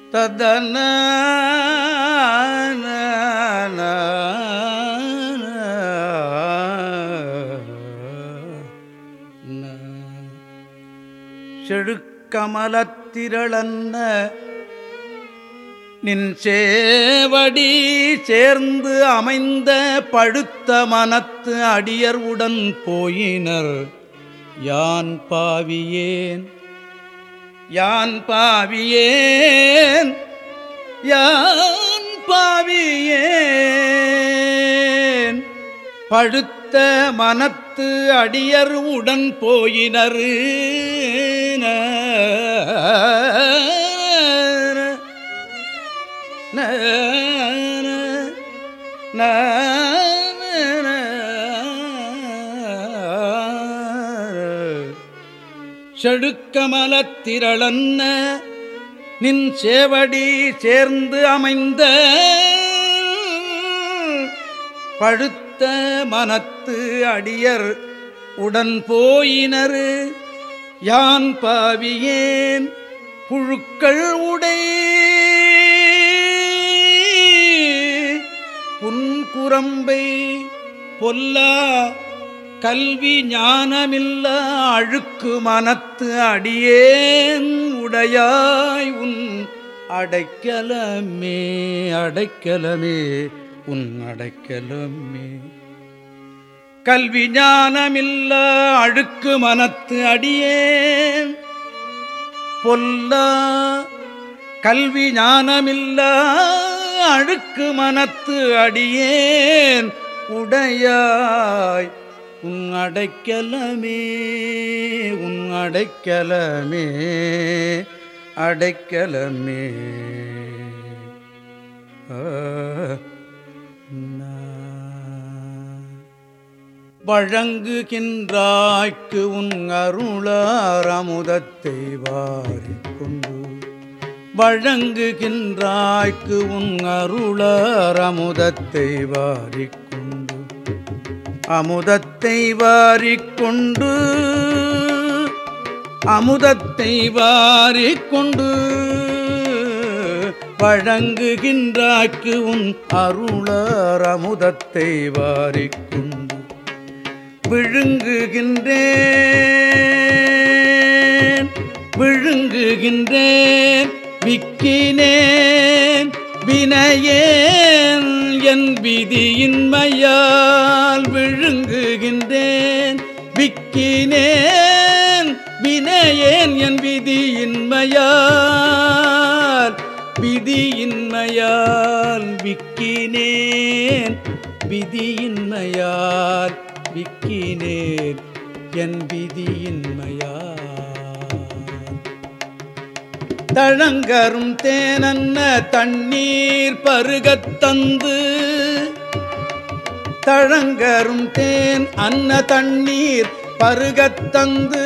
ததன செழுக்கமலத்திரளன்ன நின் சேவடி சேர்ந்து அமைந்த பழுத்த மனத்து அடியர் உடன் போயினர் யான் பாவியேன் யான் பாவியேன் யான் பாவியேன் பழுத்த மனத்து அடியர் உடன் போயினர் செடுக்கமலத்திரளன்ன நின் சேவடி சேர்ந்து அமைந்த பழுத்த மனத்து அடியர் உடன் போயினர் யான் பாவியேன் புழுக்கள் உடை புன்குரம்பை பொல்லா கல்வி ஞானமில்ல அழுக்கு மனத்து அடியேன் உடையாய் உன் அடைக்கலமே அடைக்கலமே உன் அடைக்கலமே கல்வி ஞானமில்ல அழுக்கு மனத்து அடியேன் பொல்லா கல்வி ஞானமில்ல அழுக்கு மனத்து அடியேன் உடையாய் உன் அடைக்கலமே உன் அடைக்கலமே அடைக்கலமே ஆ, நா. வழங்குகின்றாய்க்கு உன் அருளார் அமுதத்தை வாரிக்கொண்டு வழங்குகின்றாய்க்கு உன் அருளார் அமுதத்தை வாரிக்கொண்டு அமுதத்தை வாரிக்கொண்டு அமுதத்தை வாரிக்கொண்டு வழங்குகின்றாய்க்கு உன் அருளார் அமுதத்தை வாரிக்கொண்டு விழுங்குகின்றேன் விழுங்குகின்றேன் விக்கினேன் வினையேன் என் விதியின்மையால் விழுங்குகின்றேன் விக்கினேன் வினையேன் என் விதியின்மையால் விதியின்மையால் விக்கினேன் விதியின்மையால் விக்கினேன் என் விதியின்மையால் தழங்கரும் தேனன்ன தண்ணீர் பருகத் தந்து தழங்கரும் தேன் அன்ன தண்ணீர் பருகத் தந்து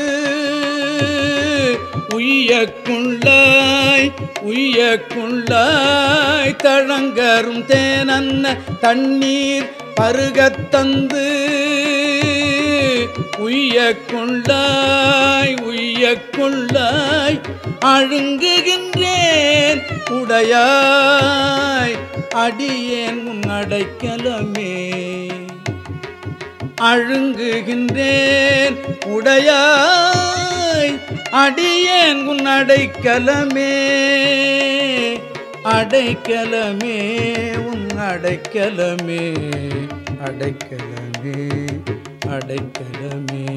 உய்யக்குள்ளாய் உய்யக்குள்ளாய் தழங்கரும் தேனன்ன தண்ணீர் பருகத் தந்து உய்யக்குள்ளாய் உய்யக்குள்ளாய் அழுங்குகின்றேன் உடையாய் அடியேன் உன் அடைக்கலமே அழுங்குகின்றேன் உடையாய் அடியேன் உன் அடைக்கலமே அடைக்கலமே உன் அடைக்கலமே அடைக்கலமே அடைக்கலமே